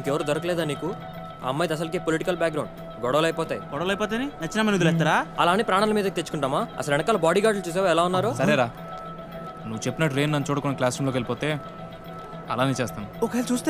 ఇంకెవరు దొరకలేదా నీకు ఆ అమ్మాయిది అసలుకి పొలిటికల్ బ్యాక్గ్రౌండ్ గొడవలు అయిపోతాయి గొడవలు అయిపోతే నచ్చిన మన వదిలేస్తారా అలా అని ప్రాణాల మీదకి తెచ్చుకుంటామా అసలు వెనకాల బాడీ గార్డులు చూసావా ఎలా ఉన్నారు సరేరా నువ్వు చెప్పినట్టు రేన్ నన్ను చూడకుండా క్లాస్ రూమ్లోకి వెళ్ళిపోతే అలానే చేస్తాను ఒకవేళ చూస్తే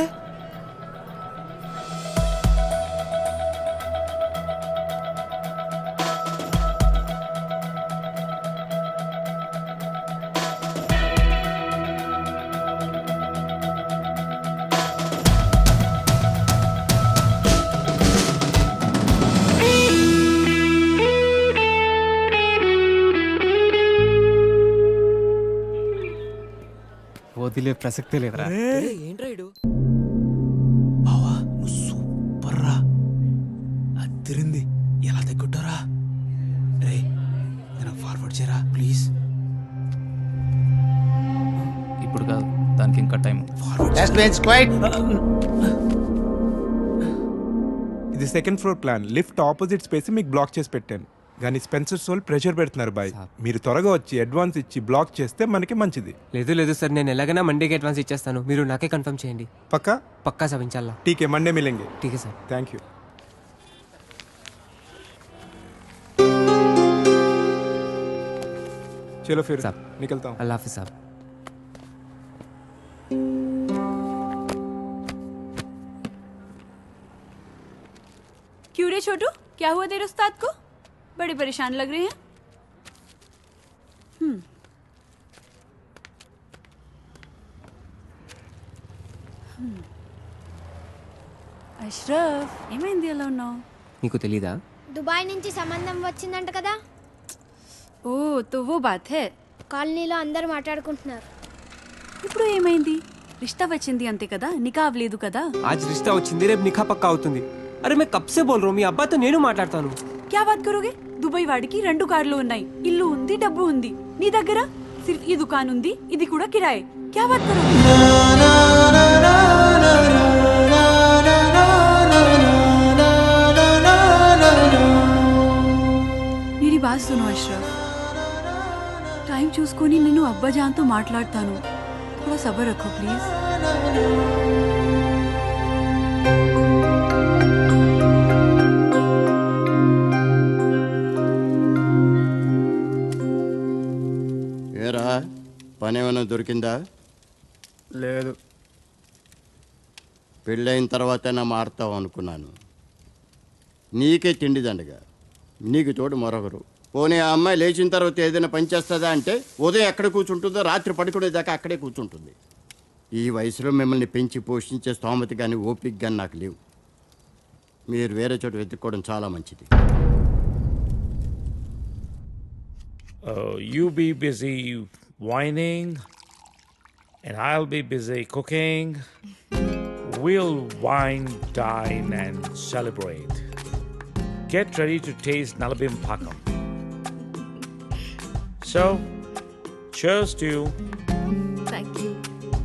వదిలే ప్రసక్తే లేదురా ఏంట్రా ఇడు బావా నువ్వు సూపర్ రా అదిరింది ఎలా తగ్గుంటారా రే నేను ఫార్వర్డ్ చేయరా ప్లీజ్ ఇప్పుడు కాదు దానికి ఇంకా టైం ఇది second floor plan lift opposite space మీకు బ్లాక్ చేసి పెట్టాను కానీ స్పెన్సర్ సోల్ ప్రెషర్ పెడుతున్నారు బాయ్ మీరు త్వరగా వచ్చి అడ్వాన్స్ ఇచ్చి బ్లాక్ చేస్తే మనకి మంచిది లేదు లేదు సార్ నేను ఎలాగైనా మండేకి అడ్వాన్స్ ఇచ్చేస్తాను మీరు నాకే కన్ఫర్మ్ చేయండి పక్కా పక్కా సార్ ఇన్షాల్లా టీకే మండే మిలేంగే ఠీక్ సార్ థ్యాంక్ యూ चलो फिर साहब। निकलता हूँ अल्लाह हाफिज साहब क्यों रे छोटू क्या हुआ तेरे उस्ताद को बड़े परेशान लग रहे हैं हम्म हम्म। అష్రఫ్ ఏమైంది ఎలా ఉన్నావు నీకు తెలీదా దుబాయ్ నుంచి సంబంధం వచ్చిందంట కదా ఓ తో वो बात है కాలనీలో అందరూ మాట్లాడుకుంటున్నారు ఇప్పుడు ఏమైంది రిష్తా వచ్చింది అంతే కదా నికా అవ్వలేదు కదా आज रिश्ता వచ్చింది రేపు నిఖా పక్కా అవుతుంది అరే मैं कब से बोल रहा हूँ మీ అబ్బాతో నేను మాట్లాడతాను క్యా బాత్ కరోగే దుబాయ్ వాడికి రెండు కార్లు ఉన్నాయి ఇల్లు ఉంది డబ్బు ఉంది నీ దగ్గర సిర్ఫ్ ఈ దుకాన్ ఉంది ఇది కూడా కిరాయే క్యా బాత్ కరోగే मेरी बात सुनो अशरफ టైం చూసుకొని నేను అబ్బాజాన్తో మాట్లాడతాను థోడా సబర్ రఖో ప్లీజ్ ఏరా పని ఏమైనా దొరికిందా లేదు పెళ్ళైన తర్వాతైనా మారుతావు అనుకున్నాను నీకే తిండి దండగా నీకు తోడు మరొకరు పోనీ ఆ అమ్మాయి లేచిన తర్వాత ఏదైనా పని చేస్తుందా అంటే ఉదయం ఎక్కడ కూర్చుంటుందో రాత్రి పడుకునేదాకా అక్కడే కూర్చుంటుంది ఈ వయసులో మిమ్మల్ని పెంచి పోషించే స్తోమత కానీ ఓపిక కానీ నాకు లేవు మీరు వేరే చోట వెతుక్కోవడం చాలా మంచిది Uh, you be busy whining, and I'll be busy cooking. We'll wine, dine, and celebrate. Get ready to taste Nalabim Pakam. So, cheers to you. Thank you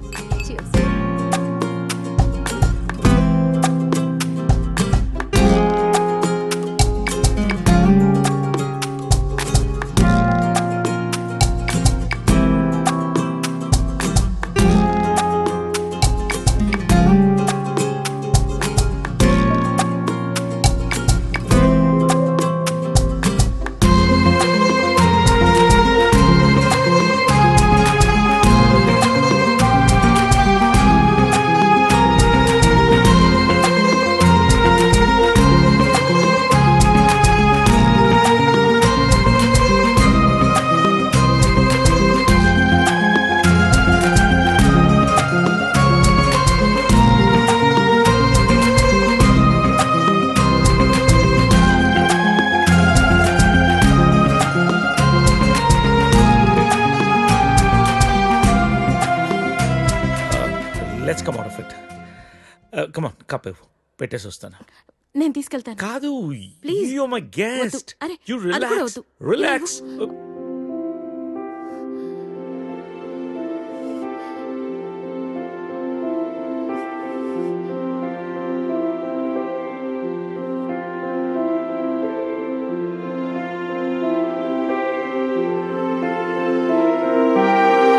Let's come out of it. Uh, come on, cup ఇవ్వు. పెట్టేసి వస్తాను నేను తీసుకెళ్తాను కాదు Please. You my guest వద్దు. అరే, you అది కూడా రిలాక్స్ వద్దు. రిలాక్స్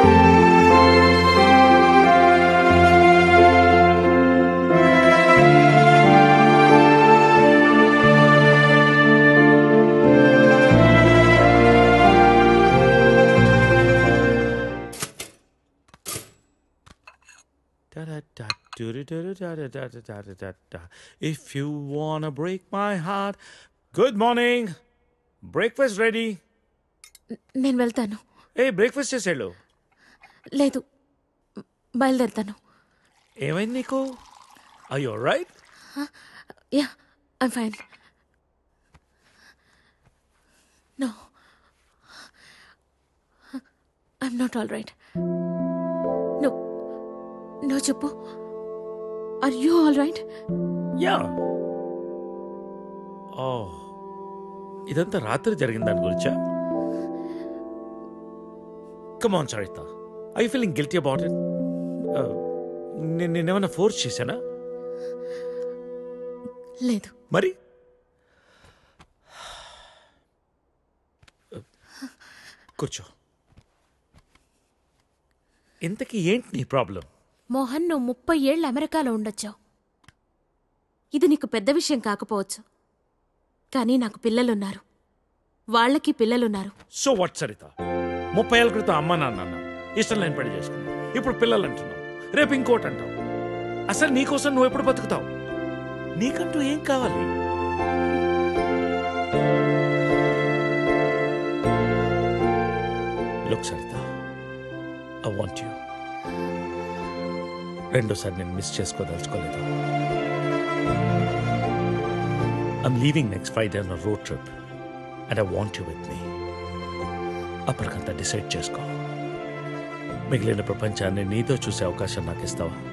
ఆ Da-da-da, do-do-do-do-da-da-da-da-da-da. If you wanna break my heart. Good morning. Breakfast ready నేను వెళ్తాను ఏ బ్రేక్ఫాస్ట్ చేసేళ్ళు లేదు బయలుదేరుతాను ఏమైంది నీకు అయ్యో right yeah I'm fine no I'm not all right no no చెప్పు are you all right yeah oh ఇదంతా రాత్రి జరిగిన దాని గురించా come on Saritha I feeling guilty about it నేను నేనేమన్నా ఫోర్స్ చేశానా లేదు మరి కూర్చో ఇంతకీ ఏంటి నీ ప్రాబ్లం మోహన్ నువ్వు ముప్పై ఏళ్ళు అమెరికాలో ఉండొచ్చావు ఇది నీకు పెద్ద విషయం కాకపోవచ్చు కానీ నాకు పిల్లలున్నారు వాళ్ళకి పిల్లలున్నారు సో వాట్ సరిత ముప్పై ఏళ్ళ క్రితం అమ్మ నాన్న అన్నావు ఇష్టం లేని పెళ్లి చేసుకున్నావు ఇప్పుడు పిల్లలు అంటున్నావు రేపు ఇంకోటి అంటావు అసలు నీకోసం నువ్వు ఎప్పుడు బతుకుతావు నీకంటూ ఏం కావాలి look Saritha I want you రెండోసారి నేను మిస్ చేసుకోదలుచుకోలేదు I'm leaving next Friday on road trip and I want you with me అప్పటికంతా డిసైడ్ చేసుకో మిగిలిన ప్రపంచాన్ని నీతో చూసే అవకాశం నాకు ఇస్తావా